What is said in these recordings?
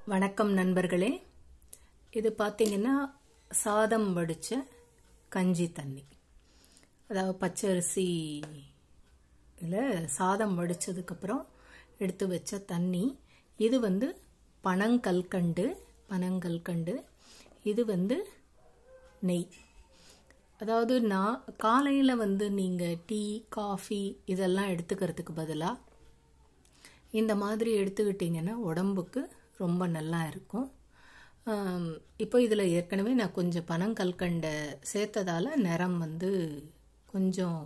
வணக்கம் நண்பர்களே இது பார்த்தீங்கன்னா சாதம் வடித்த கஞ்சி தண்ணி அதாவது பச்சரிசி இதில் சாதம் வடித்ததுக்கப்புறம் எடுத்து வச்ச தண்ணி இது வந்து பனங்கல்கண்டு பனங்கல்கண்டு இது வந்து நெய் அதாவது நான் காலையில் வந்து நீங்கள் டீ காஃபி இதெல்லாம் எடுத்துக்கிறதுக்கு பதிலாக இந்த மாதிரி எடுத்துக்கிட்டிங்கன்னா உடம்புக்கு ரொம்ப நல்லா இருக்கும் இப்போ இதில் ஏற்கனவே நான் கொஞ்சம் பனங்கல்கண்டை சேர்த்ததால் நிறம் வந்து கொஞ்சம்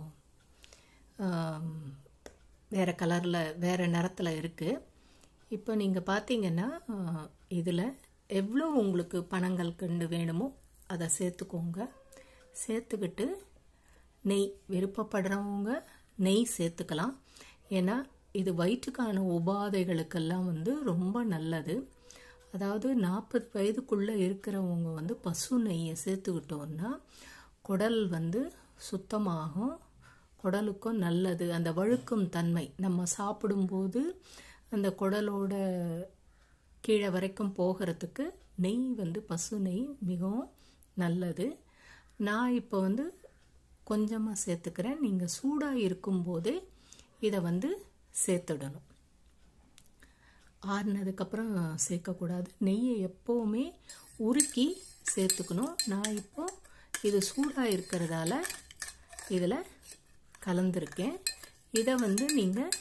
வேறு கலரில் வேறு நிறத்தில் இருக்குது இப்போ நீங்கள் பார்த்தீங்கன்னா இதில் எவ்வளோ உங்களுக்கு பனங்கல்கண்டு வேணுமோ அதை சேர்த்துக்கோங்க சேர்த்துக்கிட்டு நெய் விருப்பப்படுறவங்க நெய் சேர்த்துக்கலாம் ஏன்னா இது வயிற்றுக்கான உபாதைகளுக்கெல்லாம் வந்து ரொம்ப நல்லது அதாவது நாற்பது வயதுக்குள்ளே இருக்கிறவங்க வந்து பசு நெய்யை சேர்த்துக்கிட்டோன்னா குடல் வந்து சுத்தமாகும் குடலுக்கும் நல்லது அந்த வழுக்கும் தன்மை நம்ம சாப்பிடும்போது அந்த குடலோட கீழே வரைக்கும் போகிறதுக்கு நெய் வந்து பசு நெய் மிகவும் நல்லது நான் இப்போ வந்து கொஞ்சமாக சேர்த்துக்கிறேன் நீங்கள் சூடாக இருக்கும்போதே இதை வந்து சேர்த்துடணும் ஆறுனதுக்கப்புறம் சேர்க்கக்கூடாது நெய்யை எப்போவுமே உருக்கி சேர்த்துக்கணும் நான் இப்போ இது சூடாக இருக்கிறதால இதில் கலந்துருக்கேன் இதை வந்து நீங்கள்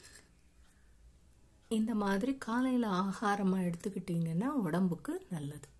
இந்த மாதிரி காலையில் ஆகாரமாக எடுத்துக்கிட்டிங்கன்னா உடம்புக்கு நல்லது